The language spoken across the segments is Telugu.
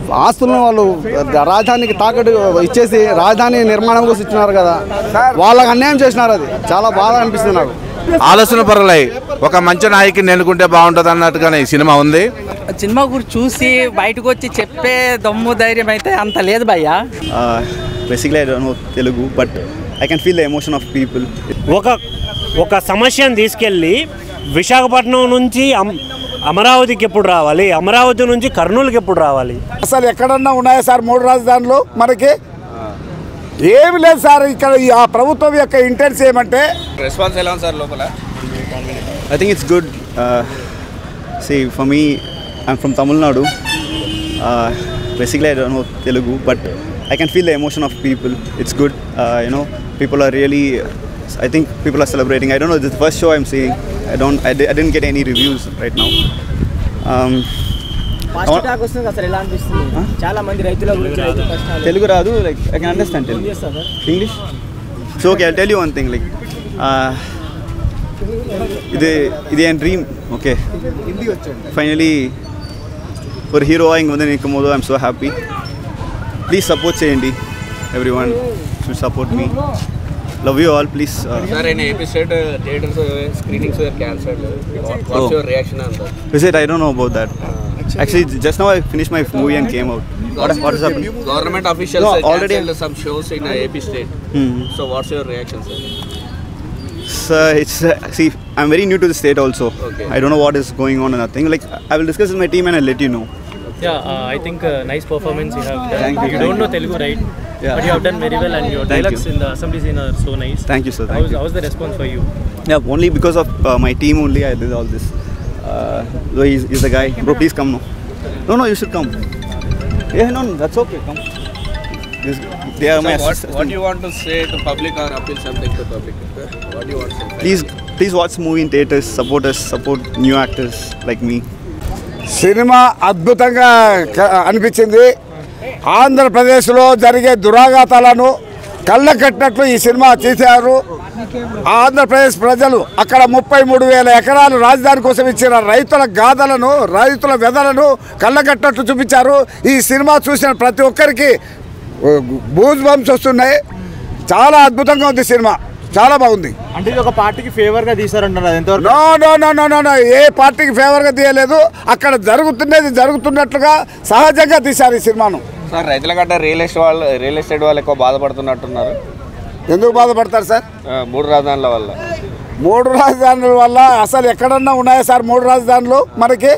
ఆస్తులను వాళ్ళు రాజధానికి తాకట్టు ఇచ్చేసి రాజధాని నిర్మాణం కోసం ఇచ్చినారు కదా వాళ్ళకి అన్యాయం చేసినారు అది చాలా బాధ అనిపిస్తుంది నాకు ఆలోచన పరులై ఒక మంచి నాయకుని ఎన్నుకుంటే బాగుంటుంది అన్నట్టుగానే ఈ సినిమా ఉంది సినిమా గురించి చూసి బయటకు వచ్చి చెప్పే దమ్ము ధైర్యం అయితే అంత లేదు భయ్యా basically I don't know Telugu but I can feel the emotion of people ఒక ఒక సమస్యను తీసుకెళ్ళి విశాఖపట్నం నుంచి అమ్- అమరావతికి ఎప్పుడు రావాలి అమరావతి నుంచి కర్నూలుకి ఎప్పుడు రావాలి అసలు ఎక్కడన్నా ఉన్నాయా సార్ మూడు రాజధానులు మనకి ఏమి లేదు సార్ ఇక్కడ ఈ ఆ ప్రభుత్వం యొక్క ఇంటెన్స్ ఏమంటే రెస్పాన్స్ ఎలా ఉంది సార్ లోపల I think it's good. Uh, see, for me, I'm from Tamil Nadu. Uh, basically, I don't know Telugu, but I can feel the emotion of people. It's good. Uh, you know, people are really. I think people are celebrating. I don't know. This is the first show I'm seeing. I don't. I, di- I didn't get any reviews right now. Um, fast talk వస్తుంది అసలు ఎలా అనిపిస్తుంది చాలా మంది రైతుల గురించి రైతు కష్టాలు Telugu Radu, like I can understand Telugu. English? So okay, I'll tell you one thing. Like, uh, ఇది ఇది ఏం dream okay finally for hero ఇంక ముందు ఇంక ముందు I'm so happy please support చేయండి everyone should support me love you all please sir in AP state theatres screenings were cancelled what's your reaction on that visit I don't know about that actually just now I finish my movie and came out what is happen government officials No, no, already- already some shows in uh, AP state. So what's your reaction, sir? So it's uh, see, I'm very new to the state also. Okay. I don't know what is going on and nothing. Like I will discuss with my team and I'll let you know. Yeah, uh, I think uh, nice performance you have done. Thank you, you thank don't know you. Telugu, right? Yeah. But you have done very well, and your Thank dialogues you. in the assembly scene are so nice. Thank you, sir. Thank how's, you. how's the response for you? Yeah, only because of uh, my team only I did all this. Uh, so he's, he's the guy. Bro, please come now. No, no, you should come. Yeah, no, no that's okay. Come. This, they are So my what, assist- what do you want to say to public or appeal something to public? What do you want to say? Please, please watch the movie in theaters. Support us. Support new actors like me. Cinema అద్భుతంగా క- అనిపించింది ఆంధ్రప్రదేశ్లో జరిగే దురాఘాతాలను కళ్ళ కట్టినట్లు ఈ సినిమా తీశారు ఆంధ్రప్రదేశ్ ప్రజలు అక్కడ ముప్పై మూడు వేల ఎకరాలు రాజధాని కోసం ఇచ్చిన రైతుల గాథలను రైతుల వెదలను కళ్ళకట్టినట్లు చూపించారు ఈ సినిమా చూసిన ప్రతి ఒక్కరికి బూజ్ బంప్స్ వస్తున్నాయి చాలా అద్భుతంగా ఉంది సినిమా చాలా బాగుంది అంటే ఇది ఒక పార్టీకి ఫేవర్ గా తీసారంటున్నారు అది ఎంతవరకు no no no no no no ఏ పార్టీకి ఫేవర్గా తీయలేదు అక్కడ జరుగుతున్నది జరుగుతున్నట్లుగా సహజంగా తీశారు ఈ సినిమాను సార్ రైతుల గడ్డ రియల్ ఎస్టేట్ వాళ్ళు రియల్ ఎస్టేట్ వాళ్ళు ఎక్కువ బాధపడుతున్నట్టున్నారు ఎందుకు బాధపడతారు సార్ ఆ, మూడు రాజధానుల వల్ల మూడు రాజధానుల వల్ల అసలు ఎక్కడన్నా ఉన్నాయా సార్ మూడు రాజధానులు మనకి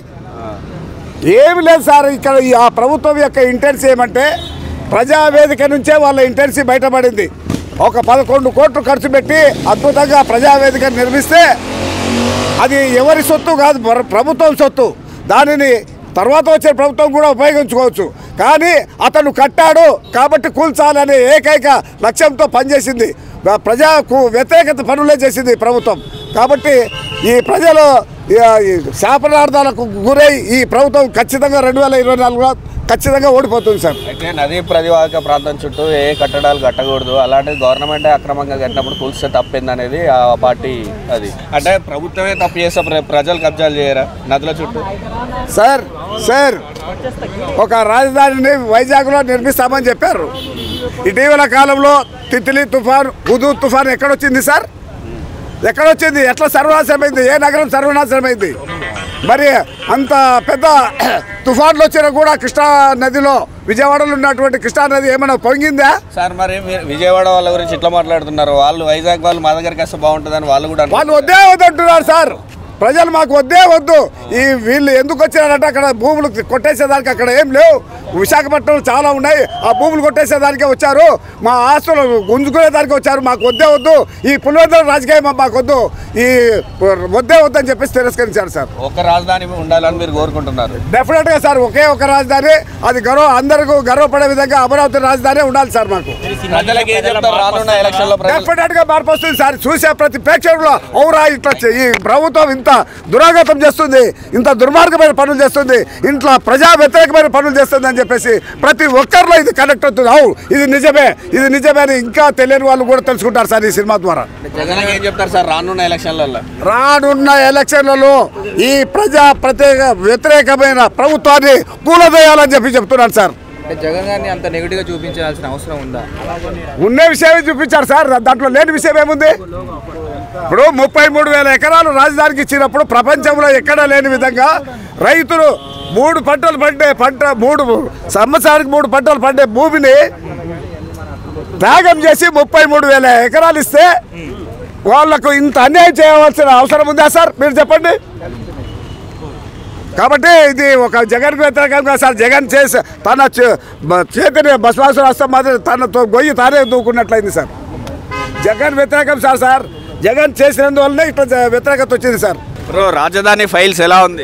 ఏమి లేదు సార్ ఇక్కడ ఈ ఆ ప్రభుత్వం యొక్క ఇంటెన్స్ ఏమంటే ప్రజావేదిక నుంచే వాళ్ళ ఇంటెన్సీ బయటపడింది ఒక పదకొండు కోట్లు ఖర్చు పెట్టి అద్భుతంగా ప్రజావేదిక నిర్మిస్తే అది ఎవరి సొత్తు కాదు ప్ర- ప్రభుత్వం సొత్తు దానిని తర్వాత వచ్చే ప్రభుత్వం కూడా ఉపయోగించుకోవచ్చు కానీ అతను కట్టాడు కాబట్టి కూల్చాలనే ఏకైక లక్ష్యంతో పనిచేసింది ఆ ప్రజలకు వ్యతిరేకత పనులే చేసింది ఈ ప్రభుత్వం కాబట్టి ఈ ప్రజలు ఈ- ఈ శాపనార్థాలకు గురై ఈ ప్రభుత్వం ఖచ్చితంగా రెండు వేల ఇరవై నాలుగులో ఖచ్చితంగా ఓడిపోతుంది సార్ అయితే నదీ ప్రతివాహక ప్రాంతం చుట్టూ ఏ కట్టడాలు కట్టకూడదు అలాంటిది గవర్నమెంట్ అక్రమంగా కట్టినప్పుడు కూల్స్తే తప్పింది అనేది ఆ పార్టీ అది అంటే ప్రభుత్వమే తప్పు చేస్తే ప్ర- ప్రజలు కబ్జాలు చేయరా నదుల చుట్టూ సార్ సార్ ఒక రాజధానిని వైజాగ్లో నిర్మిస్తామని చెప్పారు ఇటీవల కాలంలో తిత్లీ తుఫాన్ హుదూ తుఫాన్ ఎక్కడొచ్చింది సార్ ఎక్కడొచ్చింది ఎట్లా సర్వనాశనమైంది ఏ నగరం సర్వనాశనమైంది మరి అంత పెద్ద తుఫాన్లు వచ్చినా కూడా కృష్ణా నదిలో విజయవాడలో ఉన్నటువంటి కృష్ణా నది ఏమైనా పొంగిందా సార్ మరి మీరు విజయవాడ వాళ్ళ గురించి ఇట్లా మాట్లాడుతున్నారు వాళ్ళు వైజాగ్ వాళ్ళు మా దగ్గరికి వస్తే బాగుంటుందని వాళ్ళు కూడా వాళ్ళు వద్దే వద్దంటున్నారు సార్ ప్రజలు మాకు వద్దే వద్దు ఈ వీళ్ళు ఎందుకు వచ్చినారంటే అక్కడ భూములు కొట్టేసేదానికి అక్కడ ఏం లేవు విశాఖపట్నం చాలా ఉన్నాయి ఆ భూములు కొట్టేసేదానికే వచ్చారు మా ఆస్తులు గుంజుకునేదానికి వచ్చారు మాకు వద్దే వద్దు ఈ పులివెందుల రాజకీయం మాకు వద్దు ఈ వద్దే వద్దు అని చెప్పేసి తిరస్కరించారు సార్ ఒక రాజధాని ఉండాలని మీరు కోరుకుంటున్నారు డెఫినెట్గా సార్ ఒకే ఒక రాజధాని అది గర్వ అందరికీ గర్వపడే విధంగా అమరావతి రాజధాని ఉండాలి సార్ మాకు ప్రజలకు ఏం చెప్తారు రానున్న ఎలక్షన్ లో ప్రజలు డెఫినెట్ గా మార్పు వస్తుంది సార్ చూసే ప్రతి ప్రేక్షకులు ఔరా ఇట్లా చే- ఈ ప్రభుత్వం ఇంత ఇంత దురాగతం చేస్తుంది ఇంత దుర్మార్గమైన పనులు చేస్తుంది ఇంట్లో ప్రజా వ్యతిరేకమైన పనులు చేస్తుంది అని చెప్పేసి ప్రతి ఒక్కరిలో ఇది కనెక్ట్ అవుతుంది అవు ఇది నిజమే ఇది నిజమే అని ఇంకా తెలియని వాళ్ళు కూడా తెలుసుకుంటారు సార్ ఈ సినిమా ద్వారా జగన్ ఏం చెప్తారు సార్ రానున్న ఎలక్షన్లలో రానున్న ఎలక్షన్లలో ఈ ప్రజా ప్రత్యేక వ్యతిరేకమైన ప్రభుత్వాన్ని కూలదోయాలని చెప్పి చెప్తున్నాను సార్ జగన్ గారిని అంత నెగిటివ్ గా చూపించాల్సిన అవసరం ఉందా ఉన్న విషయమే చూపించారు సార్ దాంట్లో లేని విషయం ఏముంది ఇప్పుడు ముప్పై మూడు వేల ఎకరాలు రాజధానికి ఇచ్చినప్పుడు ప్రపంచంలో ఎక్కడా లేని విధంగా రైతులు మూడు పంటలు పండే పంట మూడు సంవత్సరానికి మూడు పంటలు పండే భూమిని త్యాగం చేసి ముప్పై మూడు వేల ఎకరాలు ఇస్తే వాళ్లకు ఇంత అన్యాయం చేయవలసిన అవసరం ఉందా సార్ మీరు చెప్పండి కాబట్టి ఇది ఒక జగన్ వ్యతిరేకంగా సార్ జగన్ చేసి తన చే- బ- చేతిని బసవాసు రాష్ట్రం మాదిరి తనతో గొయ్యి తానే దూకున్నట్లయింది సార్ జగన్ వ్యతిరేకం సార్ సార్ జగన్ చేసినందువల్లనే ఇట్లా జ- వ్యతిరేకత వచ్చింది సార్ బ్రో రాజధాని ఫైల్స్ ఎలా ఉంది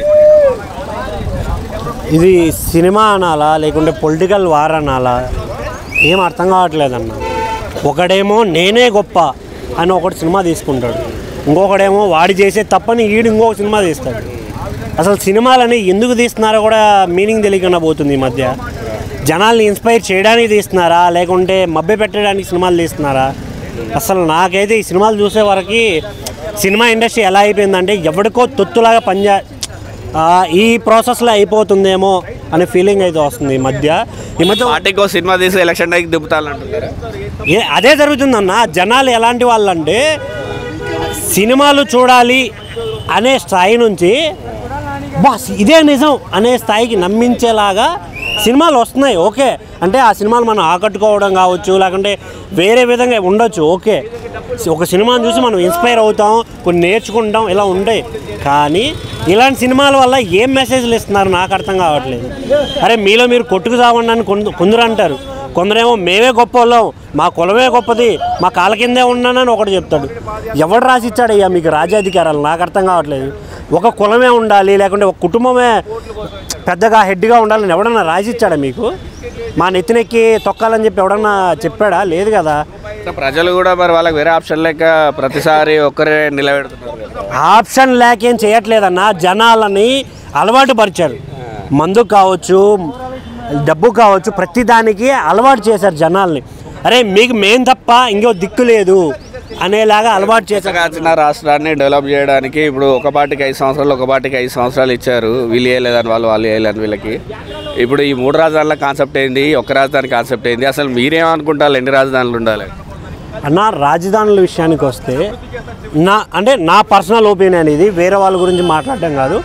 ఇది సినిమా అనాలా లేకుంటే పొలిటికల్ వార్ అనాలా ఏం అర్థం కావట్లేదన్న ఒకడేమో నేనే గొప్ప అని ఒకటి సినిమా తీసుకుంటాడు ఇంకొకడేమో వాడి చేసే తప్పని ఈడు ఇంకొక సినిమా తీస్తాడు అసలు సినిమాలని ఎందుకు తీస్తున్నారో కూడా మీనింగ్ తెలియకుండా పోతుంది ఈ మధ్య జనాల్ని ఇన్స్పైర్ చేయడానికి తీస్తున్నారా లేకుంటే మభ్య పెట్టడానికి సినిమాలు తీస్తున్నారా అసలు నాకైతే ఈ సినిమాలు చూసే వరకు సినిమా ఇండస్ట్రీ ఎలా అయిపోయిందంటే ఎవరికో తొత్తులాగా పనిచే ఆ, ఈ ప్రాసెస్లో అయిపోతుందేమో అనే ఫీలింగ్ అయితే వస్తుంది ఈ మధ్య ఈ మధ్య పార్టీకి సినిమా తీసి ఎలక్షన్ టైంకి దింపుతారంటున్నారు ఏ అదే జరుగుతుందన్న జనాలు ఎలాంటి వాళ్ళంటే సినిమాలు చూడాలి అనే స్థాయి నుంచి బాస్ ఇదే నిజం అనే స్థాయికి నమ్మించేలాగా సినిమాలు వస్తున్నాయి ఓకే అంటే ఆ సినిమాలు మనం ఆకట్టుకోవడం కావచ్చు లేకుంటే వేరే విధంగా ఉండొచ్చు ఓకే ఒక సినిమాని చూసి మనం ఇన్స్పైర్ అవుతాం కొన్ని నేర్చుకుంటాం ఇలా ఉంటాయి కానీ ఇలాంటి సినిమాల వల్ల ఏం మెసేజ్లు ఇస్తున్నారు నాకు అర్థం కావట్లేదు అరే మీలో మీరు కొట్టుకు చావండి అని కొంద- కొందరు అంటారు కొందరేమో మేమే గొప్ప వాళ్ళం మా కులమే గొప్పది మా కాళ్ళ కిందే ఉన్నానని ఒకటి చెప్తాడు ఎవడు రాసి ఇచ్చాడు అయ్యా మీకు రాజ్యాధికారాలు నాకు అర్థం కావట్లేదు ఒక కులమే ఉండాలి లేకుంటే ఒక కుటుంబమే పెద్దగా హెడ్గా ఉండాలని ఎవడన్నా రాసి ఇచ్చాడా మీకు మా నెత్తినెక్కి తొక్కాలని చెప్పి ఎవడన్నా చెప్పాడా లేదు కదా సో ప్రజలు కూడా మరి వాళ్ళకి వేరే ఆప్షన్ లేక ప్రతిసారి ఒక్కరే నిలబెడుతున్నారు కదా. ఆప్షన్ లేకేం చేయట్లేదన్న జనాలని అలవాటు పరిచారు మందు కావచ్చు డబ్బు కావచ్చు ప్రతి దానికి అలవాటు చేశారు జనాల్ని అరే మీకు మేం తప్ప ఇంకో దిక్కు లేదు అనేలాగా అలవాటు చేశారు కాచిన రాష్ట్రాన్ని డెవలప్ చేయడానికి ఇప్పుడు ఒక పార్టీకి ఐదు సంవత్సరాలు ఒక పార్టీకి ఐదు సంవత్సరాలు ఇచ్చారు వీళ్ళు వేయలేదని వాళ్ళు వాళ్ళు వేయలేని వీళ్ళకి ఇప్పుడు ఈ మూడు రాజధానుల కాన్సెప్ట్ ఏంది ఒక రాజధాని కాన్సెప్ట్ ఏంది అసలు మీరేమనుకుంటారు ఎన్ని రాజధానులు ఉండాలి అన్న రాజధానుల విషయానికి వస్తే నా అంటే నా పర్సనల్ ఒపీనియన్ ఇది వేరే వాళ్ళ గురించి మాట్లాడటం కాదు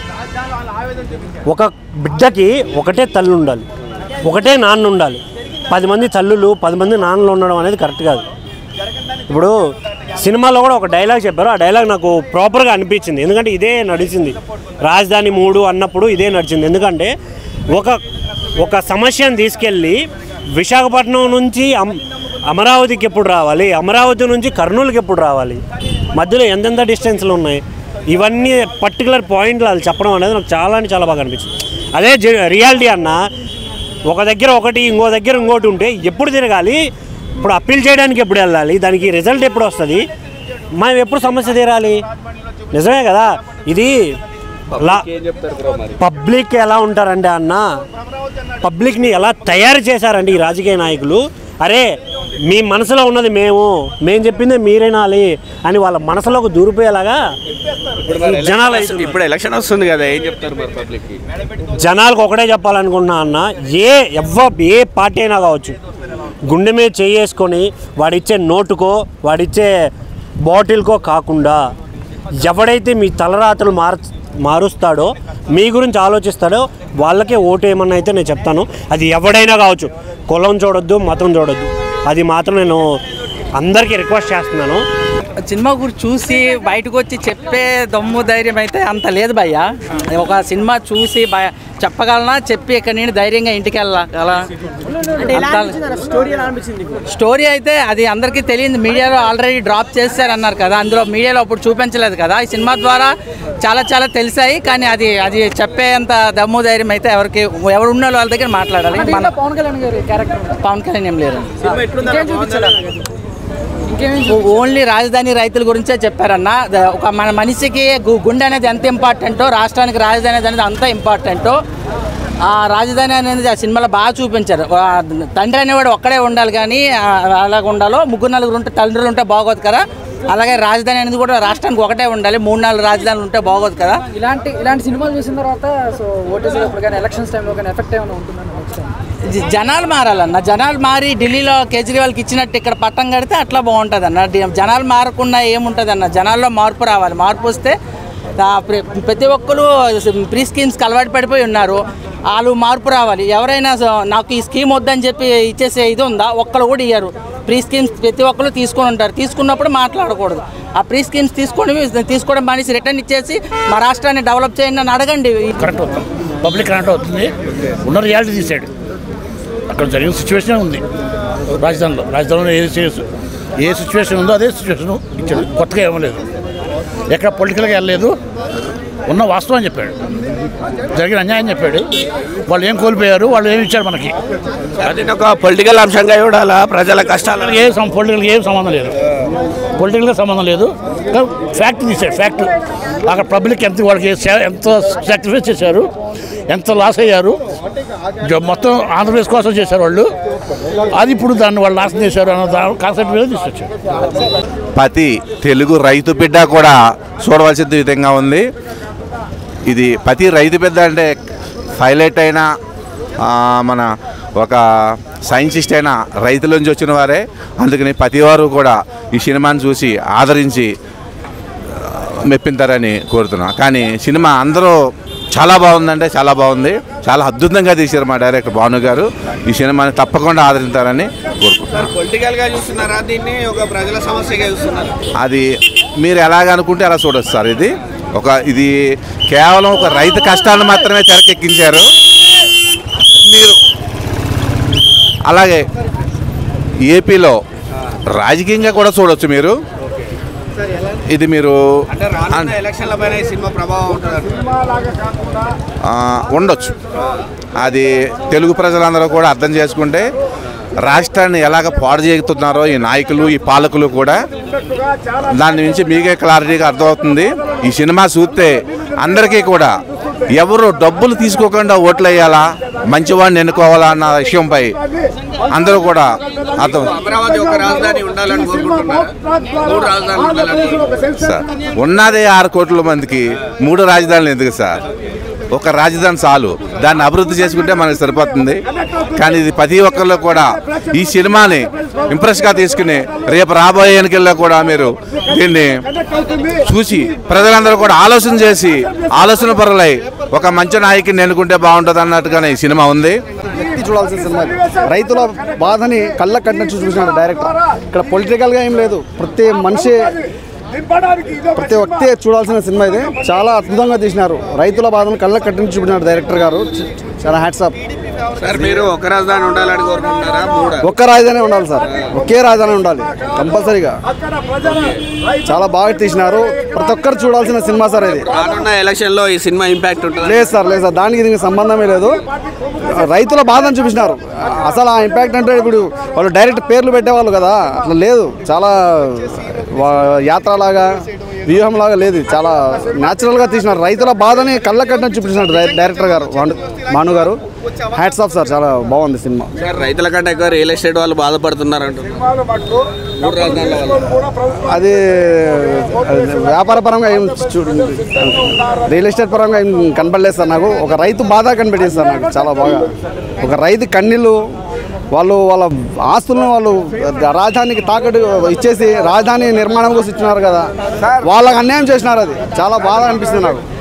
ఒక బిడ్డకి ఒకటే తల్లి ఉండాలి ఒకటే నాన్న ఉండాలి పది మంది తల్లులు పది మంది నాన్నలు ఉండడం అనేది కరెక్ట్ కాదు ఇప్పుడు సినిమాలో కూడా ఒక డైలాగ్ చెప్పారు ఆ డైలాగ్ నాకు ప్రాపర్గా అనిపించింది ఎందుకంటే ఇదే నడిచింది రాజధాని మూడు అన్నప్పుడు ఇదే నడిచింది ఎందుకంటే ఒక ఒక సమస్యను తీసుకెళ్ళి విశాఖపట్నం నుంచి అమ్ అమరావతికి ఎప్పుడు రావాలి అమరావతి నుంచి కర్నూలుకి ఎప్పుడు రావాలి మధ్యలో ఎంతెంత డిస్టెన్స్లు ఉన్నాయి ఇవన్నీ పర్టికులర్ పాయింట్లు వాళ్ళు చెప్పడం అనేది నాకు చాలా అంటే చాలా బాగా అనిపించింది అదే రియాలిటీ అన్న ఒక దగ్గర ఒకటి ఇంకో దగ్గర ఇంకోటి ఉంటే ఎప్పుడు తిరగాలి ఇప్పుడు అప్పీల్ చేయడానికి ఎప్పుడు వెళ్ళాలి దానికి రిజల్ట్ ఎప్పుడు వస్తుంది మనం ఎప్పుడు సమస్య తీరాలి నిజమే కదా ఇది లా పబ్లిక్ ఎలా ఉంటారంటే అన్న పబ్లిక్ని ఎలా తయారు చేశారండి ఈ రాజకీయ నాయకులు అరే మీ మనసులో ఉన్నది మేము మేము చెప్పిందే మీరేనాలి అని వాళ్ళ మనసులోకి దూరిపోయేలాగా జనాలు అవుతున్నారు. ఇప్పుడు ఎలక్షన్ వస్తుంది కదా ఏం చెప్తారు మరి పబ్లిక్కి జనాలకు ఒకటే చెప్పాలనుకుంటున్నా అన్న ఏ ఎవ్వ ఏ పార్టీ అయినా కావచ్చు గుండె మీద చేసుకొని వాడిచ్చే నోటుకో వాడిచ్చే బాటిల్కో కాకుండా ఎవడైతే మీ తలరాత్రులు మార్ మారుస్తాడో మీ గురించి ఆలోచిస్తాడో వాళ్ళకే ఓటు ఏమన్నా అయితే నేను చెప్తాను అది ఎవడైనా కావచ్చు కులం చూడొద్దు మతం చూడొద్దు అది మాత్రం నేను అందరికీ రిక్వెస్ట్ చేస్తున్నాను సినిమా గురించి చూసి బయటకు వచ్చి చెప్పే దమ్ము ధైర్యం అయితే అంత లేదు భయ్య ఒక సినిమా చూసి భయ చెప్పగలనా చెప్పి ఇక్కడ నేను ధైర్యంగా ఇంటికి వెళ్ళగల స్టోరీ అయితే అది అందరికీ తెలియదు మీడియాలో ఆల్రెడీ డ్రాప్ చేశారు అన్నారు కదా అందులో మీడియాలో అప్పుడు చూపించలేదు కదా ఈ సినిమా ద్వారా చాలా చాలా తెలిసాయి కానీ అది అది చెప్పేంత దమ్ము ధైర్యం అయితే ఎవరికి ఎవరు ఉన్న వాళ్ళ దగ్గర మాట్లాడాలి మన పవన్ కళ్యాణ్ గారి క్యారెక్టర్ పవన్ కళ్యాణ్ ఏం లేరు ఓన్లీ రాజధాని రైతుల గురించే చెప్పారన్న ద- ఒక మన మనిషికి గు- గుండె అనేది ఎంత ఇంపార్టెంటో రాష్ట్రానికి రాజధాని అనేది అంత ఇంపార్టెంటో ఆ రాజధాని అనేది ఆ సినిమాలో బాగా చూపించారు ఆ తండ్రి అనేవాడు ఒక్కడే ఉండాలి కానీ ఆ, అలాగ ఉండాలో ముగ్గురు నలుగురు ఉంటే తండ్రులు ఉంటే బాగోదు కదా అలాగే రాజధాని అనేది కూడా రాష్ట్రానికి ఒకటే ఉండాలి మూడు నాలుగు రాజధానులు ఉంటే బాగోదు కదా ఇలాంటి ఇలాంటి సినిమాలు చూసిన తర్వాత సో ఓటేజ్ అప్పుడు కానీ ఎలక్షన్స్ టైంలో కానీ ఎఫెక్ట్ ఏమైనా ఉంటుందని next time? జ- జనాలు మారాలన్న జనాలు మారి ఢిల్లీలో కేజ్రీవాల్కి ఇచ్చినట్టు ఇక్కడ పట్టం కడితే అట్లా బాగుంటుంది అన్న డి- జనాలు మారకుండా ఏముంటుంది అన్న జనాల్లో మార్పు రావాలి మార్పు వస్తే ఆ ప్ర- ప్రతి ఒక్కరు ప్రీ స్కీమ్స్కి అలవాటు పడిపోయి ఉన్నారు వాళ్ళు మార్పు రావాలి ఎవరైనా స- నాకు ఈ స్కీమ్ వద్దని చెప్పి ఇచ్చేసే ఇది ఉందా ఒక్కరు కూడా ఇయ్యారు ప్రీ స్కీమ్స్ ప్రతి ఒక్కరు తీసుకొని ఉంటారు తీసుకున్నప్పుడు మాట్లాడకూడదు ఆ ప్రీ స్కీమ్స్ తీసుకొని తీసుకోవడం మానేసి రిటర్న్ ఇచ్చేసి మా రాష్ట్రాన్ని డెవలప్ చేయండి అని అడగండి కరెక్ట్ అవుతాం పబ్లిక్ కరెక్ట్ అవుతుంది ఉన్న రియాలిటీ తీసాడు అక్కడ జరిగిన సిచ్యువేషన్ ఉంది రాజధానిలో రాజధానిలో ఏ సిచ్యువేషన్ ఏ సిచ్యువేషన్ ఉందో అదే సిచ్యువేషన్ ఇచ్చాడు కొత్తగా ఏమలేదు ఎక్కడ పొలిటికల్గా వెళ్ళలేదు ఉన్న వాస్తవం చెప్పాడు జరిగిన అన్యాయం చెప్పాడు వాళ్ళు ఏం కోల్పోయారు వాళ్ళు ఏమి ఇచ్చారు మనకి అది ఒక పొలిటికల్ అంశంగా చూడాలా ప్రజల కష్టాలు ఏ పొలిటికల్గా ఏం సంబంధం లేదు పొలిటికల్గా సంబంధం లేదు ఫ్యాక్ట్ తీశాడు ఫ్యాక్ట్ అక్కడ పబ్లిక్ ఎంత వాళ్ళకి సే- ఎంత సాక్రిఫైస్ చేశారు ఎంత లాస్ అయ్యారు జ- మొత్తం ఆంధ్రప్రదేశ్ కోసం చేశారు వాళ్ళు అది ఇప్పుడు దాన్ని వాళ్ళు నాశనం చేశారు అన్న దా- కాన్సెప్ట్ మీద తీసుకొచ్చారు ప్రతి తెలుగు రైతు బిడ్డ కూడా చూడవలసిన విధంగా ఉంది ఇది ప్రతి రైతు బిడ్డ అంటే పైలట్ అయినా ఆ, మన ఒక సైంటిస్ట్ అయినా రైతుల నుంచి వచ్చిన వారే అందుకని ప్రతి వారు కూడా ఈ సినిమాని చూసి ఆదరించి ఆ, మెప్పింతారని కోరుతున్నా కానీ సినిమా అందరూ చాలా బాగుందంటే చాలా బాగుంది చాలా అద్భుతంగా తీశారు మా డైరెక్టర్ భాను గారు ఈ సినిమాని తప్పకుండా ఆదరిస్తారని కోరుకుంటున్నాను పొలిటికల్గా చూస్తున్నారా దీన్ని ఒక ప్రజల సమస్యగా చూస్తున్నారా అది మీరు ఎలాగనుకుంటే అలా చూడొచ్చు సార్ ఇది ఒక ఇది కేవలం ఒక రైతు కష్టాలను మాత్రమే తెరకెక్కించారు మీరు అలాగే ఏపీలో రాజకీయంగా కూడా చూడొచ్చు మీరు ఇది మీరు అంటే రానున్న ఎలక్షన్ల పైన ఈ సినిమా ప్రభావం ఉంటుంది ఆ, ఉండొచ్చు అది తెలుగు ప్రజలందరూ కూడా అర్థం చేసుకుంటే రాష్ట్రాన్ని ఎలాగ పాడు చేస్తున్నారో ఈ నాయకులు ఈ పాలకులు కూడా దాని నుంచి మీకే క్లారిటీగా అర్థమవుతుంది ఈ సినిమా చూస్తే అందరికీ కూడా ఎవరు డబ్బులు తీసుకోకుండా ఓట్లు వేయాలా మంచివాడిని ఎన్నుకోవాలా అన్న విషయంపై అందరూ కూడా అర్థం అమరావతి ఒక రాజధాని ఉండాలని కోరుకుంటున్నారా మూడు రాజధానులు ఉండాలని కోరుకుంటున్నారా? సార్ ఉన్నదే ఆరు కోట్ల మందికి మూడు రాజధానులు ఎందుకు సార్ ఒక రాజధాని చాలు దాన్ని అభివృద్ధి చేసుకుంటే మనకు సరిపోతుంది కానీ ఇది ప్రతి ఒక్కరిలో కూడా ఈ సినిమాని ఇంప్రెస్గా తీసుకుని రేపు రాబోయే ఎన్నికల్లో కూడా మీరు దీన్ని చూసి ప్రజలందరూ కూడా ఆలోచన చేసి ఆలోచన పరులై ఒక మంచి నాయకుని ఎన్నుకుంటే బాగుంటుంది అన్నట్టుగానే ఈ సినిమా ఉంది వ్యక్తి చూడాల్సిన సినిమా ఇది. రైతుల బాధని కళ్ళ కట్టినట్టు చూపించినాడు డైరెక్టర్ ఇక్కడ పొలిటికల్గా ఏం లేదు ప్రతి మనిషి ప్రతి వ్యక్తి చూడాల్సిన సినిమా ఇది చాలా అద్భుతంగా తీసినారు రైతుల బాధను కళ్ళ కట్టినట్టు చూపించినాడు డైరెక్టర్ గారు చ- చాలా హ్యాట్సాప్ సార్ మీరు ఒక రాజధాని ఉండాలని కోరుకుంటున్నారా మూడు ఒక్క రాజధాని ఉండాలి సార్ ఒకే రాజధాని ఉండాలి కంపల్సరీగా చాలా బాగా తీసినారు ప్రతి ఒక్కరు చూడాల్సిన సినిమా సార్ ఇది రానున్న ఎలక్షన్లో ఈ సినిమా ఇంపాక్ట్ ఉంటుంది లేదు సార్ లేదు సార్ దానికి దీనికి సంబంధమే లేదు రైతుల బాధను చూపించినారు అసలు ఆ ఇంపాక్ట్ అంటే ఇప్పుడు వాళ్ళు డైరెక్ట్ పేర్లు పెట్టేవాళ్ళు కదా అట్లా లేదు చాలా వా- యాత్రలాగా వ్యూహంలాగా లేదు ఇది. చాలా న్యాచురల్గా తీసినారు రైతుల బాధని కళ్ళ కట్టిన చూపించినారు డై- డైరెక్టర్ గారు భాను- భాను గారు హ్యాట్స్ ఆఫ్ సార్ చాలా బాగుంది సినిమా సార్ రైతుల కంటే ఎక్కువ రియల్ ఎస్టేట్ వాళ్ళు బాధపడుతున్నారు అంటున్నారు మూడు రాజధానుల వాళ్ళు అది అది వ్యాపార పరంగా ఏం చూడండి రియల్ ఎస్టేట్ పరంగా ఏం కనపడలేదు సార్ నాకు ఒక రైతు బాధ కనిపెట్టింది సార్ నాకు చాలా బాగా ఒక రైతు కన్నీళ్ళు వాళ్ళు వాళ్ళ ఆస్తులను వాళ్ళు రాజధానికి తాకట్టు ఇచ్చేసి రాజధాని నిర్మాణం కోసం ఇచ్చినారు కదా వాళ్ళకి అన్యాయం చేసినారు అది చాలా బాధ అనిపిస్తుంది నాకు